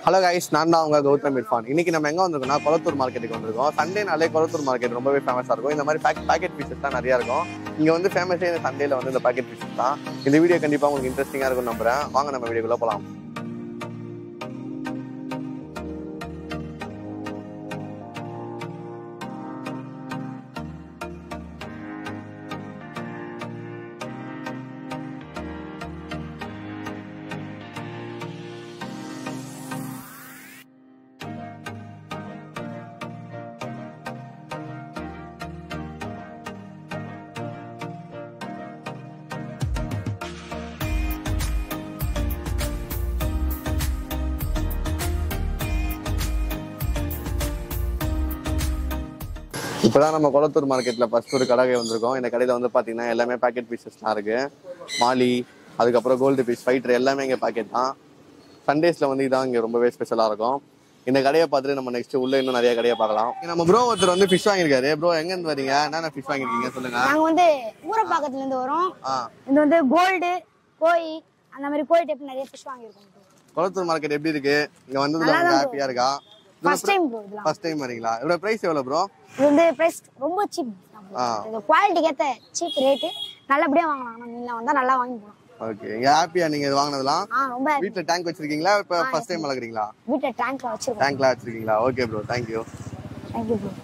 Hello guys நான் தான் உங்க கௌதம் இர்ஃபான் இன்னைக்கு நம்ம எங்க வந்திருக்கோம்னா கொளத்தூர் மார்க்கெட்டுக்கு வந்திருக்கோம் சண்டேனாலே கொளத்தூர் மார்க்கெட் ரொம்பவே ஃபேமஸா இருக்கும் இந்த மாதிரி பேக் பேக்கெட் பீசஸ் தான் நிறைய இருக்கும் இங்க வந்து ஃபேமஸே இந்த சண்டேல வந்து இந்த பேக்கெட் பீசஸ் தான் இந்த வீடியோ கண்டிப்பா உங்களுக்கு இன்ட்ரெஸ்டிங்கா இருக்கும் நம்புறேன் வாங்க நம்ம வீடியோக்குள்ள போலாம் இப்பதான் நம்ம கொளத்தூர் மார்க்கெட்ல ஃபர்ஸ்ட் ஒரு கடை வந்திருக்கோம் இந்த கடையில வந்து பாத்தீங்கன்னா எல்லாமே பேக்கெட் பீசஸ்லாம் இருக்கு மாலி அதுக்கப்புறம் கோல்டு பீஸ் ஃபைட்டர் எல்லாமே இங்க பேக்கெட் தான் சண்டேஸ்ல வந்து இதான் இங்க ரொம்பவே ஸ்பெஷலா இருக்கும் இந்த கடையை பார்த்துட்டு நம்ம நெக்ஸ்ட் உள்ள இன்னும் நிறைய கடையை பார்க்கலாம் இங்க நம்ம ப்ரோ ஒருத்தர் வந்து ஃபிஷ் வாங்கியிருக்காரு ப்ரோ எங்க இருந்து வரீங்க என்னென்ன ஃபிஷ் வாங்கிருக்கீங்க சொல்லுங்க நாங்க வந்து ஊரப்பாக்கத்துல இருந்து வரோம் ஆ இது வந்து கோல்டு கோய் அந்த மாதிரி கோய் டைப் நிறைய ஃபிஷ் வாங்கியிருக்கோம் கொளத்தூர் மார்க்கெட் எப்படி இருக்கு இங்க வந்ததுல நல்லா உங்களுக்கு தான் ஹாப்பியா இருக்கா ஃபர்ஸ்ட் டைம் ப்ரோ இதெல்லாம் ஃபர்ஸ்ட் டைம் வரீங்களா இதோட பிரைஸ் எவ்வளவு ப்ரோ இது வந்து பிரைஸ் ரொம்ப சீப் ஆ. இது குவாலிட்டிக்கு ஏத்த சீப் ரேட்டு நல்லபடியா வாங்கலாம் நம்ம நீங்க வந்தா நல்லா வாங்கி போகலாம் ஓகே இங்க ஹாப்பியா நீங்க இது வாங்கினதுலாம் ஆ ரொம்ப வீட்ல டேங்க் வச்சிருக்கீங்களா இப்ப ஃபர்ஸ்ட் டைம் வளர்க்குறீங்களா வீட்டை டேங்க்ல வச்சிருக்கோம் டேங்க்லாம் வச்சிருக்கீங்களா okay bro thank you thank you bro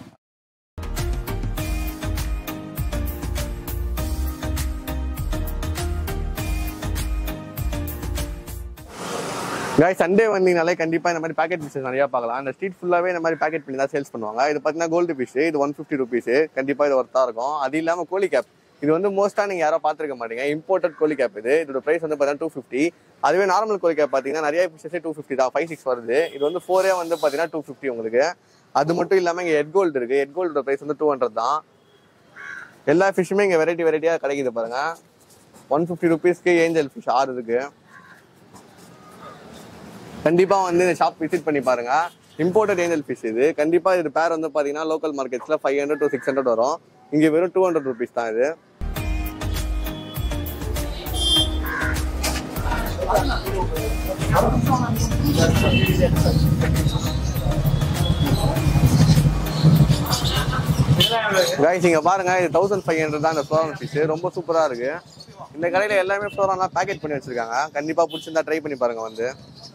காய் சண்டே வந்தீங்கனாலே கண்டிப்பா இந்த மாதிரி பேக்கெட் பீசஸ் நிறைய பார்க்கலாம் இந்த ஸ்ட்ரீட் ஃபுல்லாவே இந்த மாதிரி பேக்கெட் பண்ணி தான் சேல்ஸ் பண்ணுவாங்க இது பாத்தீங்கன்னா கோல்டு பீஸ் இது ஒன் ஃபிஃப்டி ருபீஸ் கண்டிப்பா இது ஒர்த்தா இருக்கும் அது இல்லாம கோழி கேப் இது வந்து மோஸ்டா நீங்க யாரும் பாத்துருக்க மாட்டீங்க இம்போர்ட்டட் கோழி கேப் இது இதோட பிரைஸ் வந்து பாத்தீங்கன்னா டூ ஃபிஃப்டி அதுவே நார்மல் கோழி கேப் பாத்தீங்கன்னா நிறைய பீசஸே டூ ஃபிஃப்டி தான் ஃபைவ் சிக்ஸ் வருது இது வந்து ஃபோரே வந்து பாத்தீங்கன்னா டூ ஃபிஃப்டி உங்களுக்கு அது மட்டும் இல்லாம இங்க ஹெட் கோல்டு இருக்கு ஹெட் கோல்டோட பிரைஸ் வந்து டூ ஹண்ட்ரட் தான் எல்லா ஃபிஷ்ஷுமே இங்க வெரைட்டி வெரைட்டியா கிடைக்குது பாருங்க ஒன் ஃபிஃப்டி ருபீஸ்க்கு ஏஞ்சல் ஃபிஷ் ஆறு இருக்கு கண்டிப்பா வந்து இந்த ஷாப் விசிட் பண்ணி பாருங்க இம்போர்ட்டட் ஏஞ்சல் ஃபிஷ் இது கண்டிப்பா இது பேர் வந்து பாத்தீங்கன்னா லோக்கல் மார்க்கெட்ஸ்ல five hundred to six hundred வரும் இங்க வெறும் டூ ஹண்ட்ரட் ருபீஸ் தான் இது கைஸ் இங்க பாருங்க இது தௌசண்ட் ஃபைவ் ஹண்ட்ரட் தான் இந்த ஃப்ளோரன் ஃபிஷ் ரொம்ப சூப்பரா இருக்கு இந்த கடையில எல்லாமே ஃப்ளோரான்லாம் பேக்கெட் பண்ணி வச்சிருக்காங்க கண்டிப்பா பிடிச்சிருந்தா ட்ரை பண்ணி பாருங்க வந்து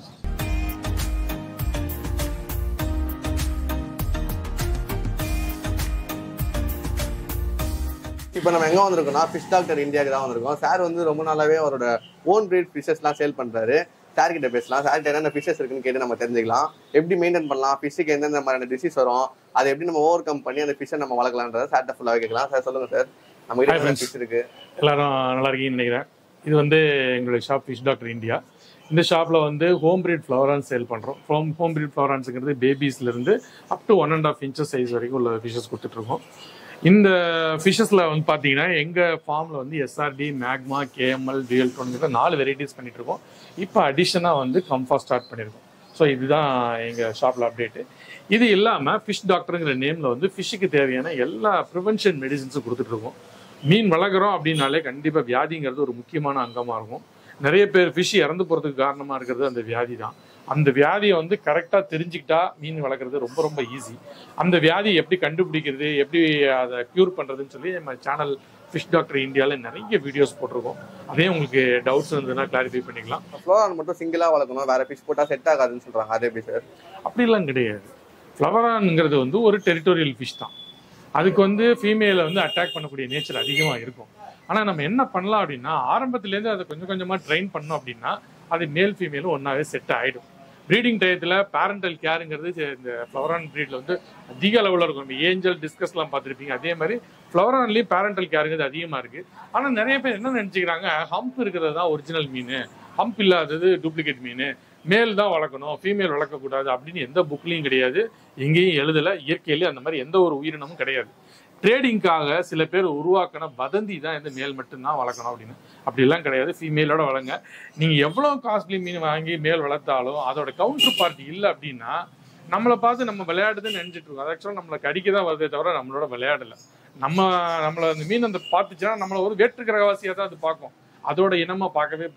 இப்போ நம்ம எங்க வந்திருக்கோம்னா ஃபிஷ் டாக்டர் இந்தியாவுக்கு தான் வந்திருக்கோம் சார் வந்து ரொம்ப நாளாவே அவரோட ஓன் பிரீட் ஃபிஷஸ்லாம் சேல் பண்றாரு சார் கிட்ட பேசலாம் சார் என்னென்ன ஃபிஷஸ் இருக்குன்னு கேட்டு நம்ம தெரிஞ்சுக்கலாம் எப்படி மெயின்டைன் பண்ணலாம் ஃபிஷ்ஷுக்கு எந்தெந்த மாதிரியான டிசீஸ் வரும் அதை எப்படி நம்ம ஓவர் கம் பண்ணி அந்த ஃபிஷ்ஷை நம்ம வளர்க்கலான்றத சார்ட்ட ஃபுல்லாகவே கேட்கலாம் சார் சொல்லுங்க சார் நம்ம Hi, கிட்ட friends. ஃபிஷ் இருக்கு எல்லாரும் நல்லா இருக்கீங்கன்னு நினைக்கிறேன் இது வந்து எங்களுடைய ஷாப் ஃபிஷ் டாக்டர் இந்தியா இந்த ஷாப்பில் வந்து ஹோம் பிரீட் ஃப்ளவரான்ஸ் சேல் பண்ணுறோம் ஹோம் ஹோம் பிரீட் ஃப்ளவரான்ஸுங்கிறது பேபிஸ்லேருந்து up to one and half inches size வரைக்கும் உள்ள ஃபிஷஸ் கொடுத்துட்ருக்கோம் இந்த ஃபிஷஸில் வந்து பார்த்தீங்கன்னா எங்கள் ஃபார்மில் வந்து எஸ்ஆர்டி மேக்மா கேஎம்எல் டிஎல் டோன்கிற நாலு வெரைட்டிஸ் பண்ணிகிட்ருக்கோம் இப்போ அடிஷனாக வந்து கம்ஃபா ஸ்டார்ட் பண்ணியிருக்கோம் ஸோ இதுதான் எங்கள் ஷாப்பில் அப்டேட்டு இது இல்லாமல் ஃபிஷ் டாக்டருங்கிற நேமில் வந்து ஃபிஷ்ஷுக்கு தேவையான எல்லா ப்ரிவென்ஷன் மெடிசின்ஸும் கொடுத்துட்ருக்கோம் மீன் வளர்க்குறோம் அப்படின்னாலே கண்டிப்பாக வியாதிங்கிறது ஒரு முக்கியமான அங்கமாக இருக்கும் நிறைய பேர் ஃபிஷ் இறந்து போகிறதுக்கு காரணமாக இருக்கிறது அந்த வியாதி தான் அந்த வியாதியை வந்து கரெக்டாக தெரிஞ்சுக்கிட்டா மீன் வளர்க்குறது ரொம்ப ரொம்ப ஈஸி அந்த வியாதி எப்படி கண்டுபிடிக்கிறது எப்படி அதை க்யூர் பண்ணுறதுன்னு சொல்லி நம்ம சேனல் ஃபிஷ் டாக்டர் இந்தியாவில் நிறைய வீடியோஸ் போட்டிருக்கோம் அதே உங்களுக்கு டவுட்ஸ் இருந்ததுன்னா கிளாரிஃபை பண்ணிக்கலாம் ஃப்ளோரான் மட்டும் சிங்கிளா வளர்க்கணும் வேற ஃபிஷ் போட்டா செட் ஆகாதுன்னு சொல்றாங்க அது எப்படி சார் அப்படிலாம் கிடையாது ஃப்ளவரான்ங்கிறது வந்து ஒரு டெரிட்டோரியல் ஃபிஷ் தான் அதுக்கு வந்து ஃபீமேலை வந்து அட்டாக் பண்ணக்கூடிய நேச்சர் அதிகமாக இருக்கும் ஆனால் நம்ம என்ன பண்ணலாம் அப்படின்னா ஆரம்பத்துலேருந்து அதை கொஞ்சம் கொஞ்சமாக ட்ரெயின் பண்ணோம் அப்படின்னா அது மேல் ஃபீமேலும் ஒன்றாவே செட் ஆகிடும் ப்ரீடிங் டயத்தில் பேரண்டல் கேருங்கிறது இந்த ஃப்ளவரான் ப்ரீடில் வந்து அதிக அளவில் இருக்கும் இந்த ஏஞ்சல் டிஸ்கஸ்லாம் பார்த்துருப்பீங்க அதே மாதிரி ஃப்ளவரான்லேயும் பேரண்டல் கேருங்கிறது அதிகமாக இருக்குது ஆனால் நிறைய பேர் என்ன நினச்சிக்கிறாங்க ஹம்ப் இருக்கிறது தான் ஒரிஜினல் மீன் ஹம்ப் இல்லாதது டூப்ளிகேட் மீன் மேல் தான் வளர்க்கணும் ஃபீமேல் வளர்க்கக்கூடாது அப்படின்னு எந்த புக்லையும் கிடையாது எங்கேயும் எழுதலை இயற்கையிலே அந்த மாதிரி எந்த ஒரு உயிரினமும் கிடையாது ட்ரேடிங்காக சில பேர் உருவாக்கின வதந்தி தான் இந்த மேல் மட்டும்தான் வளர்க்கணும் அப்படின்னு அப்படிலாம் கிடையாது ஃபீமேலோட வளங்க நீங்கள் எவ்வளோ காஸ்ட்லி மீன் வாங்கி மேல் வளர்த்தாலும் அதோட கவுண்டர் பார்ட்டி இல்லை அப்படின்னா நம்மளை பார்த்து நம்ம விளையாடுதுன்னு நினைச்சிட்டு இருக்கோம் அது ஆக்சுவலாக நம்மளை கடிக்க தான் வருதே தவிர நம்மளோட விளையாடல நம்ம நம்மளை அந்த மீன் அந்த பார்த்துச்சுன்னா நம்மளை ஒரு வேற்று கிரகவாசியாக தான் அது பார்க்கும் அதோட இனமா பார்க்கவே பார்க்காது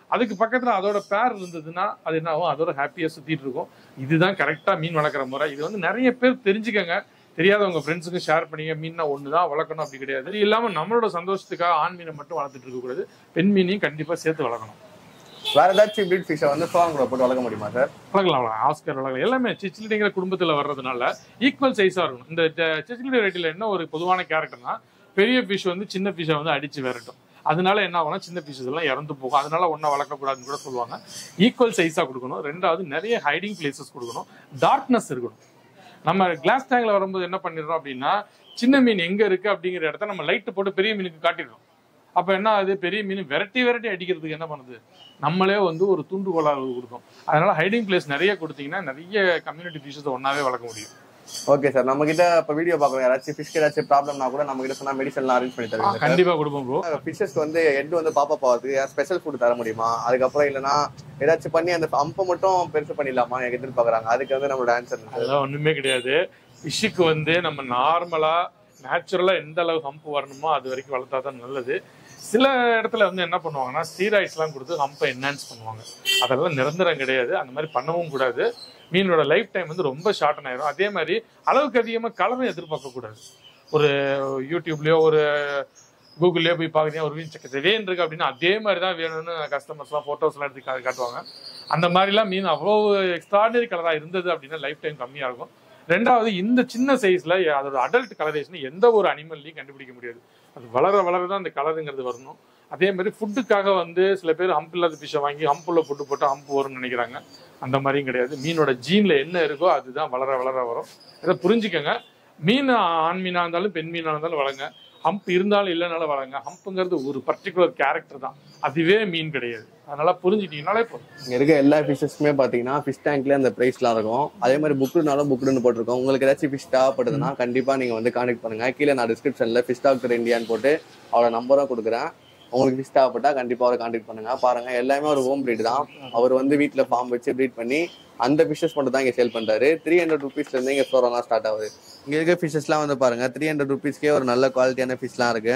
அதுக்கு பக்கத்துல அதோட பேர் இருந்ததுன்னா அது என்ன ஆகும் அதோட ஹாப்பியா சுத்திட்டு இருக்கும் இதுதான் கரெக்டா மீன் வளர்க்குற முறை இது வந்து நிறைய பேர் தெரிஞ்சுக்கங்க தெரியாதவங்க ஃப்ரெண்ட்ஸுக்கு ஷேர் பண்ணிங்க மீன்னா ஒன்று தான் வளர்க்கணும் அப்படி கிடையாது இது இல்லாமல் நம்மளோட சந்தோஷத்துக்காக ஆண் மீனை மட்டும் வளர்த்துட்டு இருக்கக்கூடாது பெண் மீனையும் கண்டிப்பாக சேர்த்து வளர்க்கணும் வேற ஏதாச்சும் பிரீட் ஃபிஷ்ஷை வந்து சோகம் கூட போட்டு வளர்க்க முடியுமா சார் வளர்க்கலாம் வளர்க்கலாம் ஆஸ்கர் வளர்க்கலாம் எல்லாமே சிச்சிலிடிங்கிற குடும்பத்தில் வர்றதுனால ஈக்குவல் சைஸாக இருக்கணும் இந்த சிச்சிலிடி வெரைட்டியில் என்ன ஒரு பொதுவான கேரக்டர்னா பெரிய ஃபிஷ் வந்து சின்ன ஃபிஷ்ஷை வந்து அடிச்சு விரட்டும் அதனால என்ன ஆகும்னா சின்ன ஃபிஷஸ் எல்லாம் இறந்து போகும் அதனால ஒன்றா வளர்க்கக்கூடாதுன்னு கூட சொல்லுவாங்க ஈக்குவல் சைஸாக கொடுக்கணும் ரெண்டாவது நிறைய ஹைடிங் பிளேசஸ் கொடுக்கணும் டார்க்னஸ் இருக்கணும் நம்ம கிளாஸ் டேங்க்ல வரும்போது என்ன பண்ணிடுறோம் அப்படின்னா சின்ன மீன் எங்க இருக்கு அப்படிங்கிற இடத்த நம்ம லைட் போட்டு பெரிய மீனுக்கு காட்டிடுறோம் அப்ப என்ன ஆகுது பெரிய மீன் விரட்டி விரட்டி அடிக்கிறதுக்கு என்ன பண்ணுது நம்மளே வந்து ஒரு தூண்டுகோலா கொடுக்கும் அதனால ஹைடிங் பிளேஸ் நிறைய கொடுத்தீங்கன்னா நிறைய கம்யூனிட்டி ஃபிஷஸ் ஒன்னாவே வளர்க்க முடியும் ஓகே சார் நம்ம கிட்ட இப்போ வீடியோ பார்க்குறோம் யாராச்சும் ஃபிஷ்க்கு ஏதாச்சும் ப்ராப்ளம்னா கூட நம்ம கிட்ட சொன்னா மெடிசன்லாம் அரேஞ்ச் பண்ணி தருவீங்க சார் கண்டிப்பா கொடுப்போம் ப்ரோ ஃபிஷஸ்க்கு வந்து ஹெட் வந்து பாப்பா போகிறதுக்கு ஸ்பெஷல் ஃபுட் தர முடியுமா அதுக்கப்புறம் இல்லைன்னா ஏதாச்சும் பண்ணி அந்த அம்பை மட்டும் பெருசு பண்ணிடலாமா எனக்கு எதிர்பார்க்குறாங்க அதுக்கு வந்து நம்மளோட ஆன்சர் அதெல்லாம் ஒண்ணுமே கிடையாது ஃபிஷ்ஷுக்கு வந்து நம்ம நார்மலா நேச்சுரலா எந்த அளவு ஹம்ப் வரணுமோ அது வரைக்கும் வளர்த்தா தான் நல்லது சில இடத்துல வந்து என்ன பண்ணுவாங்கன்னா ஸ்டீராய்ட்ஸ்லாம் கொடுத்து ஹம்பை என்ஹான்ஸ் பண்ணுவாங்க அதெல்லாம் நிரந்தரம் கிடையாது அந்த மாதிரி பண்ணவும் கூடாது மீனோட லைஃப் டைம் வந்து ரொம்ப ஷார்டன் ஆயிரும் அதே மாதிரி அளவுக்கு அதிகமாக கலரும் எதிர்பார்க்க கூடாது ஒரு யூடியூப்லயோ ஒரு கூகுள்லயோ போய் பாக்குறீங்க ஒரு மீன் சக்கத்தை வேன் இருக்கு அப்படின்னா அதே மாதிரி தான் வேணும்னு கஸ்டமர்ஸ்லாம் ஃபோட்டோஸ்லாம் எடுத்து கா- காட்டுவாங்க அந்த மாதிரிலாம் மீன் அவ்வளோ எக்ஸ்ட்ராடனரி கலராக இருந்தது அப்படின்னா லைஃப் டைம் கம்மியாக இருக்கும் ரெண்டாவது இந்த சின்ன சைஸ்ல அதோட அடல்ட் கலரேஷன் எந்த ஒரு அனிமல்லையும் கண்டுபிடிக்க முடியாது அது வளர வளர தான் அந்த கலருங்கிறது வரணும் அதே மாதிரி ஃபுட்டுக்காக வந்து சில பேர் ஹம்ப் இல்லாத ஃபிஷ்ஷை வாங்கி ஹம்புள்ள ஃபுட்டு போட்டு ஹம்ப் வரும்னு நினைக்கிறாங்க அந்த மாதிரியும் கிடையாது மீனோட ஜீன்ல என்ன இருக்கோ அதுதான் வளர வளர வரும் இதை புரிஞ்சுக்கங்க மீன் ஆண் மீனா இருந்தாலும் பெண் மீனா இருந்தாலும் வளங்க ஹம்ப் இருந்தாலும் இல்லைனாலும் வளங்க ஹம்புங்கிறது ஒரு பர்டிகுலர் கேரக்டர் தான் அதுவே மீன் கிடையாது அதனால புரிஞ்சுட்டீங்கனாலே போதும் இங்க இருக்க எல்லா ஃபிஷஸ்க்குமே பாத்தீங்கன்னா ஃபிஷ் டேங்க்ல அந்த பிரைஸ்லாம் இருக்கும் அதே மாதிரி புக்குனாலும் புக்குன்னு போட்டிருக்கோம் உங்களுக்கு ஏதாச்சும் ஃபிஷ் தேவைப்படுதுன்னா கண்டிப்பா நீங்க வந்து கான்டாக்ட் பண்ணுங்க கீழே நான் டிஸ்கிரிப்ஷன்ல ஃபிஷ் டாக்டர் இந்தியான்னு போட்டு அவரோட நம்பரும் கொடுக்குறேன் உங்களுக்கு ஃபிஷ் தேவைப்பட்டா கண்டிப்பா அவரை கான்டாக்ட் பண்ணுங்க பாருங்க எல்லாமே ஒரு ஹோம் breed தான் அவர் வந்து வீட்ல ஃபார்ம் வச்சு ப்ரீட் பண்ணி அந்த ஃபிஷஸ் மட்டும் தான் இங்க சேல் பண்றாரு த்ரீ ஹண்ட்ரட் ருபீஸ்ல இருந்து இங்க ஃப்ளோரெல்லாம் ஸ்டார்ட் ஆகுது இங்க இருக்க ஃபிஷஸ்லாம் வந்து பாருங்க த்ரீ ஹண்ட்ரட் ருபீஸ்க்கே ஒரு நல்ல குவாலிட்டியான ஃபிஷ்லாம் இருக்கு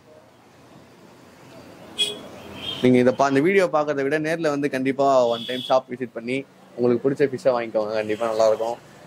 நீங்க இதை பா இந்த வீடியோ பார்க்கறத விட நேர்ல வந்து கண்டிப்பா ஒன் டைம் ஷாப் விசிட் பண்ணி உங்களுக்கு பிடிச்ச ஃபிஷ்ஷை வாங்கிக்கோங்க கண்டிப்பா நல்லா இருக்கும்